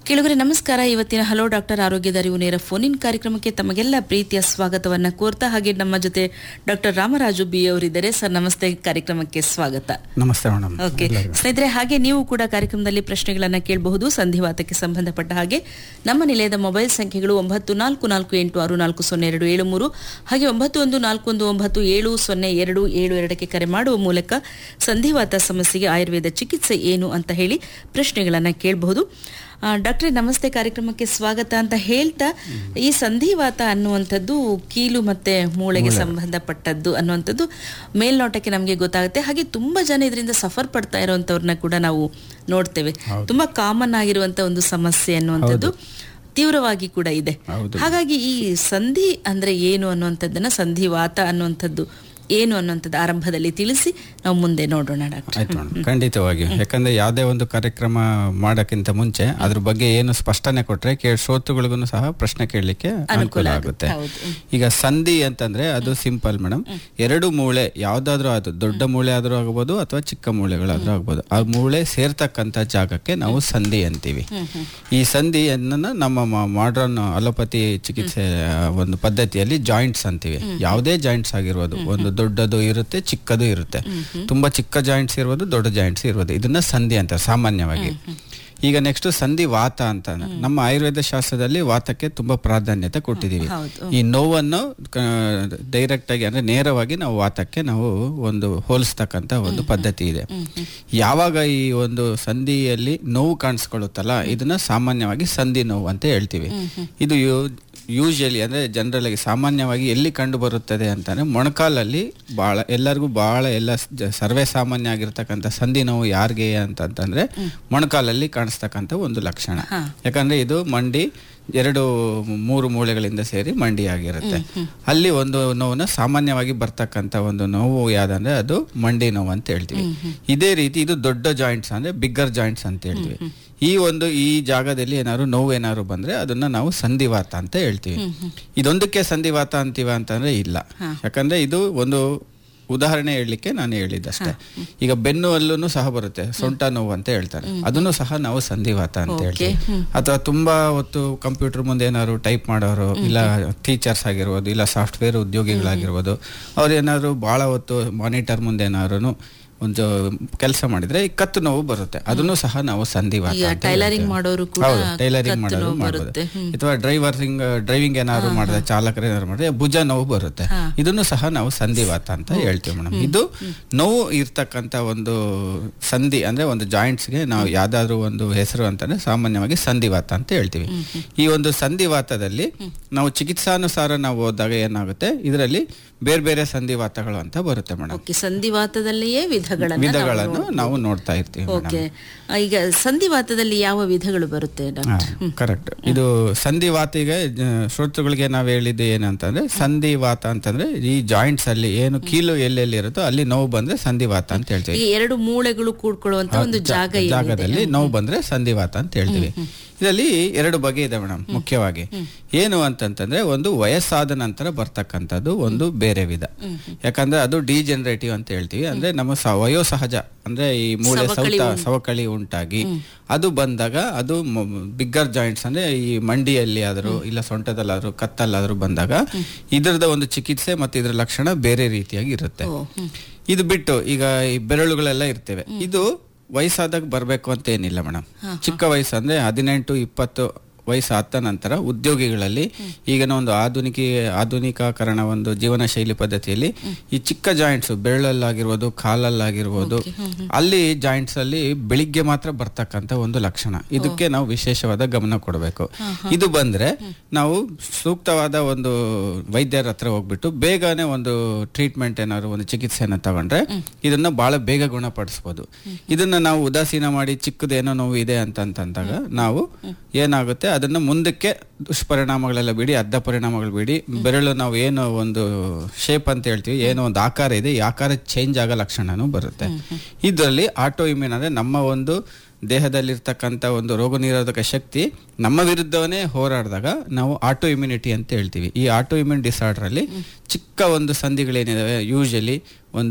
ಕೆಳಗರೆ ನಮಸ್ಕಾರ ಇವತ್ತಿನ ಹಲೋ ಡಾಕ್ಟರ್ ಆರೋಗ್ಯದ ಅರಿವು ನೇರ ಫೋನ್ ಇನ್ ಕಾರ್ಯಕ್ರಮಕ್ಕೆ ತಮಗೆಲ್ಲ ಪ್ರೀತಿಯ ಸ್ವಾಗತವನ್ನ ಕೋರ್ತಾ ಹಾಗೆ ನಮ್ಮ ಜೊತೆ ಡಾಕ್ಟರ್ ರಾಮರಾಜು ಬಿ ಅವರಿದ್ದಾರೆ ಸರ್ ನಮಸ್ತೆ ಕಾರ್ಯಕ್ರಮಕ್ಕೆ ಸ್ವಾಗತ ನಮಸ್ತೆ ಮೇಡಮ್ ಓಕೆ ಸ್ನೇಹಿತರೆ ಹಾಗೆ ನೀವು ಕೂಡ ಕಾರ್ಯಕ್ರಮದಲ್ಲಿ ಪ್ರಶ್ನೆಗಳನ್ನ ಕೇಳಬಹುದು ಸಂಧಿವಾತಕ್ಕೆ ಸಂಬಂಧಪಟ್ಟ ಹಾಗೆ ನಮ್ಮ ನಿಲಯದ ಮೊಬೈಲ್ ಸಂಖ್ಯೆಗಳು ಒಂಬತ್ತು ನಾಲ್ಕು ನಾಲ್ಕು ಎಂಟು ಆರು ನಾಲ್ಕು ಸೊನ್ನೆ ಎರಡು ಏಳು ಮೂರು ಹಾಗೆ ಒಂಬತ್ತು ಒಂದು ನಾಲ್ಕು ಒಂದು ಒಂಬತ್ತು ಏಳು ಸೊನ್ನೆ ಎರಡು ಏಳು ಎರಡಕ್ಕೆ ಕರೆ ಮಾಡುವ ಮೂಲಕ ಸಂಧಿವಾತ ಸಮಸ್ಯೆಗೆ ಆಯುರ್ವೇದ ಚಿಕಿತ್ಸೆ ಏನು ಅಂತ ಹೇಳಿ ಪ್ರಶ್ನೆಗಳನ್ನ ಕೇಳಬಹುದು ಆ, ಡಾಕ್ಟ್ರೇ ನಮಸ್ತೆ ಕಾರ್ಯಕ್ರಮಕ್ಕೆ ಸ್ವಾಗತ ಅಂತ ಹೇಳ್ತಾ ಈ ಸಂಧಿವಾತ ಅನ್ನುವಂಥದ್ದು ಕೀಲು ಮತ್ತೆ ಮೂಳೆಗೆ ಸಂಬಂಧಪಟ್ಟದ್ದು ಅನ್ನುವಂಥದ್ದು ಮೇಲ್ನೋಟಕ್ಕೆ ನಮಗೆ ಗೊತ್ತಾಗುತ್ತೆ ಹಾಗೆ ತುಂಬಾ ಜನ ಇದರಿಂದ ಸಫರ್ ಪಡ್ತಾ ಇರುವಂತವ್ರನ್ನ ಕೂಡ ನಾವು ನೋಡ್ತೇವೆ ತುಂಬಾ ಕಾಮನ್ ಆಗಿರುವಂತ ಒಂದು ಸಮಸ್ಯೆ ಅನ್ನುವಂಥದ್ದು ತೀವ್ರವಾಗಿ ಕೂಡ ಇದೆ ಹೌದು. ಹಾಗಾಗಿ ಈ ಸಂಧಿ ಅಂದ್ರೆ ಏನು ಅನ್ನುವಂಥದ್ದನ್ನ ಸಂಧಿವಾತ ಅನ್ನುವಂಥದ್ದು ಏನು ಅನ್ನುವಂಥದ್ದು ಆರಂಭದಲ್ಲಿ ತಿಳಿಸಿ ನಾವು ಮುಂದೆ ನೋಡೋಣ ಡಾಕ್ಟರ್ ಆಯ್ತು ಮೇಡಮ್ ಖಂಡಿತವಾಗಿಯೂ ಯಾಕಂದ್ರೆ ಯಾವುದೇ ಒಂದು ಕಾರ್ಯಕ್ರಮ ಮಾಡೋಕ್ಕಿಂತ ಮುಂಚೆ ಅದ್ರ ಬಗ್ಗೆ ಏನು ಸ್ಪಷ್ಟನೆ ಕೊಟ್ರೆ ಕೇ ಶ್ರೋತೃಗಳಿಗೂ ಸಹ ಪ್ರಶ್ನೆ ಕೇಳಲಿಕ್ಕೆ ಅನುಕೂಲ ಆಗುತ್ತೆ ಹೌದು. ಈಗ ಸಂಧಿ ಅಂತಂದ್ರೆ ಅದು ಸಿಂಪಲ್ ಮೇಡಮ್ ಎರಡು ಮೂಳೆ ಯಾವ್ದಾದ್ರೂ ಅದು ದೊಡ್ಡ ಮೂಳೆ ಆದ್ರೂ ಆಗ್ಬೋದು ಅಥವಾ ಚಿಕ್ಕ ಮೂಳೆಗಳಾದ್ರೂ ಆಗ್ಬೋದು ಆ ಮೂಳೆ ಸೇರ್ತಕ್ಕಂಥ ಜಾಗಕ್ಕೆ ನಾವು ಸಂಧಿ ಅಂತೀವಿ ಈ ಸಂಧಿಯನ್ನ ನಮ್ಮ ಮಾಡ್ರನ್ ಅಲೋಪತಿ ಚಿಕಿತ್ಸೆ ಆ, ಒಂದು ಪದ್ಧತಿಯಲ್ಲಿ ಜಾಯಿಂಟ್ಸ್ ಅಂತೀವಿ ಯಾವುದೇ ಜಾಯಿಂಟ್ಸ್ ಆಗಿರ್ಬೋದು ಒಂದು ದೊಡ್ಡದು ಇರುತ್ತೆ ಚಿಕ್ಕದು ಇರುತ್ತೆ ತುಂಬಾ ಚಿಕ್ಕ ಜಾಯಿಂಟ್ಸ್ ಇರ್ಬೋದು ದೊಡ್ಡ ಜಾಯಿಂಟ್ಸ್ ಇರ್ಬೋದು ಇದನ್ನ ಸಂಧಿ ಅಂತ ಸಾಮಾನ್ಯವಾಗಿ ಈಗ ನೆಕ್ಸ್ಟ್ ಸಂಧಿ ವಾತ ಅಂತ ನಮ್ಮ ಆಯುರ್ವೇದ ಶಾಸ್ತ್ರದಲ್ಲಿ ವಾತಕ್ಕೆ ತುಂಬಾ ಪ್ರಾಧಾನ್ಯತೆ ಕೊಟ್ಟಿದ್ದೀವಿ ಹೌದು. ಈ ನೋವನ್ನು ಡೈರೆಕ್ಟ್ ಆಗಿ ಅಂದ್ರೆ ನೇರವಾಗಿ ನಾವು ವಾತಕ್ಕೆ ನಾವು ಒಂದು ಹೋಲಿಸ್ತಕ್ಕಂತ ಒಂದು ಪದ್ಧತಿ ಇದೆ ಯಾವಾಗ ಈ ಒಂದು ಸಂಧಿಯಲ್ಲಿ ನೋವು ಕಾಣಿಸ್ಕೊಳ್ಳುತ್ತಲ್ಲ ಇದನ್ನ ಸಾಮಾನ್ಯವಾಗಿ ಸಂಧಿ ನೋವು ಅಂತ ಹೇಳ್ತೀವಿ ಇದು ಯೂಶಲಿ ಅಂದ್ರೆ ಜನರಲ್ ಆಗಿ ಸಾಮಾನ್ಯವಾಗಿ ಎಲ್ಲಿ ಕಂಡು ಬರುತ್ತದೆ ಅಂತಂದ್ರೆ ಮೊಣಕಾಲಲ್ಲಿ ಬಹಳ ಎಲ್ಲರಿಗೂ ಬಹಳ ಎಲ್ಲ ಜ- ಸರ್ವೇ ಸಾಮಾನ್ಯ ಆಗಿರ್ತಕ್ಕಂಥ ಸಂಧಿ ನೋವು ಯಾರಿಗೆ ಅಂತಂತಂದ್ರೆ ಮೊಣಕಾಲಲ್ಲಿ ಕಾಣಿಸ್ತಕ್ಕಂಥ ಒಂದು ಲಕ್ಷಣ ಯಾಕಂದ್ರೆ ಇದು ಮಂಡಿ ಎರಡು ಮೂರು ಮೂಳೆಗಳಿಂದ ಸೇರಿ ಮಂಡಿ ಆಗಿರುತ್ತೆ ಅಲ್ಲಿ ಒಂದು ನೋವನ್ನ ಸಾಮಾನ್ಯವಾಗಿ ಬರ್ತಕ್ಕಂಥ ಒಂದು ನೋವು ಯಾವ್ದಂದ್ರೆ ಅದು ಮಂಡಿ ನೋವು ಅಂತ ಹೇಳ್ತೀವಿ ಇದೇ ರೀತಿ ಇದು ದೊಡ್ಡ ಜಾಯಿಂಟ್ಸ್ ಅಂದ್ರೆ ಬಿಗ್ಗರ್ ಜಾಯಿಂಟ್ಸ್ ಅಂತ ಹೇಳ್ತೀವಿ ಈ ಒಂದು ಈ ಜಾಗದಲ್ಲಿ ಏನಾದ್ರು ನೋವು ಏನಾದ್ರು ಬಂದ್ರೆ ಅದನ್ನ ನಾವು ಸಂಧಿವಾತ ಅಂತ ಹೇಳ್ತೀವಿ ಇದೊಂದಕ್ಕೆ ಸಂಧಿವಾತ ಅಂತೀವ ಅಂತಂದ್ರೆ ಇಲ್ಲ ಯಾಕಂದ್ರೆ ಇದು ಒಂದು ಉದಾಹರಣೆ ಹೇಳಲಿಕ್ಕೆ ನಾನು ಹೇಳಿದ್ದಷ್ಟೇ ಈಗ ಬೆನ್ನು ಅಲ್ಲೂ ಸಹ ಬರುತ್ತೆ ಸೊಂಟ ನೋವು ಅಂತ ಹೇಳ್ತಾರೆ ಅದನ್ನು ಸಹ ನಾವು ಸಂಧಿವಾತ ಅಂತ ಹೇಳ್ತೀವಿ ಅಥವಾ ತುಂಬಾ ಹೊತ್ತು ಕಂಪ್ಯೂಟರ್ ಮುಂದೆ ಏನಾದ್ರು ಟೈಪ್ ಮಾಡೋರು ಇಲ್ಲ ಟೀಚರ್ಸ್ ಆಗಿರ್ಬೋದು ಇಲ್ಲ ಸಾಫ್ಟ್ವೇರ್ ಉದ್ಯೋಗಿಗಳಾಗಿರ್ಬೋದು ಅವ್ರು ಏನಾದ್ರು ಬಹಳ ಹೊತ್ತು ಮಾನಿಟರ್ ಮುಂದೆ ಏನಾದ್ರು ಒಂದು ಕೆಲಸ ಮಾಡಿದ್ರೆ ಈ ಕತ್ತು ನೋವು ಬರುತ್ತೆ ಅದನ್ನು ಸಹ ನಾವು ಸಂಧಿವಾತ ಈಗ ಅಂತ ಟೈಲರಿಂಗ್ ಹೇಳ್ತೇವೆ. ಮಾಡೋರು ಕೂಡ ಹೌದು ಟೈಲರಿಂಗ್ ಕತ್ತು ಮಾಡೋರು ನೋವು ಮಾಡ್ಬೋದು ಬರುತ್ತೆ. ಹ್ಮ್. ಅಥವಾ ಡ್ರೈವರ್ಸಿಂಗ್ ಡ್ರೈವಿಂಗ್ ಏನಾದ್ರು ಮಾಡಿದ್ರೆ ಚಾಲಕರು ಏನಾದ್ರು ಮಾಡಿದ್ರೆ ಭುಜ ನೋವು ಬರುತ್ತೆ ಇದನ್ನು ಸಹ ನಾವು ಸಂಧಿವಾತ ಅಂತ ಹೇಳ್ತೀವಿ ಮೇಡಮ್ ಇದು ನೋವು ಇರ್ತಕ್ಕಂತ ಒಂದು ಸಂಧಿ ಅಂದ್ರೆ ಒಂದು ಜಾಯಿಂಟ್ಸ್ಗೆ ನಾವು ಯಾವ್ದಾದ್ರು ಒಂದು ಹೆಸರು ಅಂತಂದ್ರೆ ಸಾಮಾನ್ಯವಾಗಿ ಸಂಧಿವಾತ ಅಂತ ಹೇಳ್ತೀವಿ ಈ ಒಂದು ಸಂಧಿವಾತದಲ್ಲಿ ನಾವು ಚಿಕಿತ್ಸಾನುಸಾರ ನಾವು ಹೋದಾಗ ಏನಾಗುತ್ತೆ ಇದರಲ್ಲಿ ಬೇರೆ ಬೇರೆ ಸಂಧಿವಾತಗಳು ಅಂತ ಬರುತ್ತೆ ಮೇಡಮ್ ಓಕೆ ಸಂಧಿವಾತದಲ್ಲಿಯೇ ವಿಧಗಳನ್ನ ನಾವು ವಿಧಗಳನ್ನು ನಾವು ನೋಡ್ತಾ ಇರ್ತೀವಿ ಮೇಡಮ್ ಓಕೆ ಆ, ಈಗ ಸಂಧಿವಾತದಲ್ಲಿ ಯಾವ ವಿಧಗಳು ಬರುತ್ತೆ ಡಾಕ್ಟರ್ ಕರೆಕ್ಟ್ ಇದು ಸಂಧಿವಾತಿಗೆ ಜ- ಶ್ರೋತೃಗಳಿಗೆ ನಾವು ಹೇಳಿದ್ದು ಏನಂತಂದ್ರೆ ಸಂಧಿವಾತ ಅಂತಂದ್ರೆ ಈ ಜಾಯಿಂಟ್ಸ್ ಅಲ್ಲಿ ಏನು ಕೀಲು ಎಲ್ಲೆಲ್ಲಿ ಇರುತ್ತೋ ಅಲ್ಲಿ ನೋವು ಬಂದ್ರೆ ಸಂಧಿವಾತ ಅಂತ ಹೇಳ್ತೀವಿ ಈ ಎರಡು ಮೂಳೆಗಳು ಕೂಡ್ಕೊಳ್ಳುವಂತ ಒಂದು ಜಾಗ ಏನಿದೆ ಜಾಗದಲ್ಲಿ ನೋವು ಬಂದ್ರೆ ಸಂಧಿವಾತ ಅಂತ ಹೇಳ್ತೀವಿ ಇದರಲ್ಲಿ ಎರಡು ಬಗೆ ಇದೆ ಮೇಡಮ್ ಮುಖ್ಯವಾಗಿ ಏನು ಅಂತಂತಂದ್ರೆ ಒಂದು ವಯಸ್ಸಾದ ನಂತರ ಬರ್ತಕ್ಕಂಥದ್ದು ಒಂದು ಬೇರೆ ವಿಧ ಯಾಕಂದ್ರೆ ಅದು ಡಿಜೆನರೇಟಿವ್ ಅಂತ ಹೇಳ್ತೀವಿ ಅಂದ್ರೆ ನಮ್ಮ ಸ- ವಯೋಸಹಜ ಅಂದ್ರೆ ಈ ಮೂಳೆ ಸೌತ ಸವಕಳಿ ಉಂಟಾಗಿ ಅದು ಬಂದಾಗ ಅದು ಬಿಗ್ಗರ್ ಜಾಯಿಂಟ್ಸ್ ಅಂದ್ರೆ ಈ ಮಂಡಿಯಲ್ಲಿ ಆದರೂ ಇಲ್ಲ ಸೊಂಟದಲ್ಲಾದ್ರೂ ಕತ್ತಲ್ಲಾದ್ರೂ ಬಂದಾಗ ಇದರದ ಒಂದು ಚಿಕಿತ್ಸೆ ಮತ್ತೆ ಇದರ ಲಕ್ಷಣ ಬೇರೆ ರೀತಿಯಾಗಿ ಇರುತ್ತೆ ಇದು ಬಿಟ್ಟು ಈಗ ಈ ಬೆರಳುಗಳೆಲ್ಲ ಇರ್ತವೆ ಇದು ವಯಸ್ಸಾದಾಗ ಬರಬೇಕು ಅಂತ ಏನಿಲ್ಲ ಮೇಡಮ್ ಚಿಕ್ಕ ವಯಸ್ಸು ಅಂದ್ರೆ ಹದಿನೆಂಟು ಇಪ್ಪತ್ತು ವಯಸ್ಸು ಆದ ನಂತರ ಉದ್ಯೋಗಿಗಳಲ್ಲಿ ಈಗಿನ ಒಂದು ಆಧುನಿಕ ಆಧುನಿಕೀಕರಣ ಒಂದು ಜೀವನ ಶೈಲಿ ಪದ್ಧತಿಯಲ್ಲಿ ಈ ಚಿಕ್ಕ ಜಾಯಿಂಟ್ಸ್ ಬೆರಳಲ್ಲಾಗಿರ್ಬೋದು ಕಾಲಲ್ಲಾಗಿರ್ಬೋದು ಅಲ್ಲಿ ಜಾಯಿಂಟ್ಸ್ ಅಲ್ಲಿ ಬೆಳಿಗ್ಗೆ ಮಾತ್ರ ಬರ್ತಕ್ಕಂಥ ಒಂದು ಲಕ್ಷಣ ಇದಕ್ಕೆ ನಾವು ವಿಶೇಷವಾದ ಗಮನ ಕೊಡಬೇಕು ಇದು ಬಂದ್ರೆ ನಾವು ಸೂಕ್ತವಾದ ಒಂದು ವೈದ್ಯರ ಹತ್ರ ಹೋಗ್ಬಿಟ್ಟು ಬೇಗನೆ ಒಂದು ಟ್ರೀಟ್ಮೆಂಟ್ ಏನಾದ್ರು ಒಂದು ಚಿಕಿತ್ಸೆಯನ್ನು ತಗೊಂಡ್ರೆ ಇದನ್ನ ಬಹಳ ಬೇಗ ಗುಣಪಡಿಸ್ಬೋದು ಇದನ್ನ ನಾವು ಉದಾಸೀನ ಮಾಡಿ ಚಿಕ್ಕದೇನೋ ನೋವು ಇದೆ ಅಂತಂತಂದಾಗ ನಾವು ಏನಾಗುತ್ತೆ ಅದನ್ನ ಮುಂದಕ್ಕೆ ದುಷ್ಪರಿಣಾಮಗಳೆಲ್ಲ ಬಿಡಿ ಅಡ್ಡ ಪರಿಣಾಮಗಳು ಬಿಡಿ ಬೆರಳು ನಾವು ಏನು ಒಂದು ಶೇಪ್ ಅಂತ ಹೇಳ್ತೀವಿ ಏನೋ ಒಂದು ಆಕಾರ ಇದೆ ಈ ಆಕಾರ ಚೇಂಜ್ ಆಗೋ ಲಕ್ಷಣನೂ ಬರುತ್ತೆ ಇದರಲ್ಲಿ ಆಟೋ ಇಮ್ಯೂನ್ ಅಂದ್ರೆ ನಮ್ಮ ಒಂದು ದೇಹದಲ್ಲಿರ್ತಕ್ಕಂಥ ಒಂದು ರೋಗ ನಿರೋಧಕ ಶಕ್ತಿ ನಮ್ಮ ವಿರುದ್ಧವೇ ಹೋರಾಡಿದಾಗ ನಾವು ಆಟೋ ಇಮ್ಯುನಿಟಿ ಅಂತ ಹೇಳ್ತೀವಿ ಈ ಆಟೋ ಇಮ್ಯೂನ್ ಡಿಸಾರ್ಡರ್ ಅಲ್ಲಿ ಚಿಕ್ಕ ಒಂದು ಸಂಧಿಗಳೇನಿದಾವೆ ಯೂಶಲಿ ಒಂದು